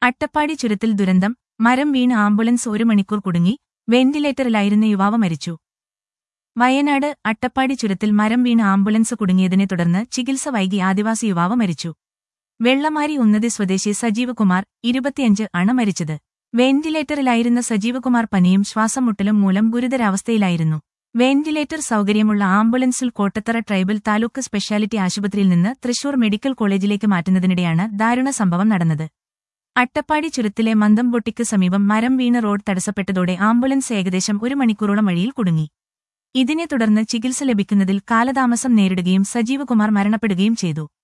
അട്ടപ്പാടി ചുരത്തിൽ ദുരന്തം മരം വീണ് ആംബുലൻസ് ഒരു മണിക്കൂർ കുടുങ്ങി വെന്റിലേറ്ററിലായിരുന്ന യുവാവ് മരിച്ചു വയനാട് അട്ടപ്പാടി ചുരത്തിൽ മരം വീണ് ആംബുലൻസ് കുടുങ്ങിയതിനെ തുടർന്ന് ചികിത്സ വൈകി ആദിവാസി യുവാവ് മരിച്ചു വെള്ളമാരി ഉന്നതി സ്വദേശി സജീവ് കുമാർ ഇരുപത്തിയഞ്ച് ആണ് മരിച്ചത് വെന്റിലേറ്ററിലായിരുന്ന സജീവ് കുമാർ പനിയും ശ്വാസം മുട്ടലും മൂലം ഗുരുതരാവസ്ഥയിലായിരുന്നു വെന്റിലേറ്റർ സൗകര്യമുള്ള ആംബുലൻസിൽ കോട്ടത്തറ ട്രൈബൽ താലൂക്ക് സ്പെഷ്യാലിറ്റി ആശുപത്രിയിൽ നിന്ന് തൃശൂർ മെഡിക്കൽ കോളേജിലേക്ക് മാറ്റുന്നതിനിടെയാണ് ദാരുണ സംഭവം നടന്നത് അട്ടപ്പാടി ചുരത്തിലെ മന്ദംപൊട്ടിക്ക് സമീപം മരം വീണ് റോഡ് തടസ്സപ്പെട്ടതോടെ ആംബുലൻസ് ഏകദേശം ഒരു മണിക്കൂറോളം വഴിയിൽ കുടുങ്ങി ഇതിനെ തുടർന്ന് ചികിത്സ ലഭിക്കുന്നതിൽ കാലതാമസം നേരിടുകയും സജീവ് കുമാർ മരണപ്പെടുകയും ചെയ്തു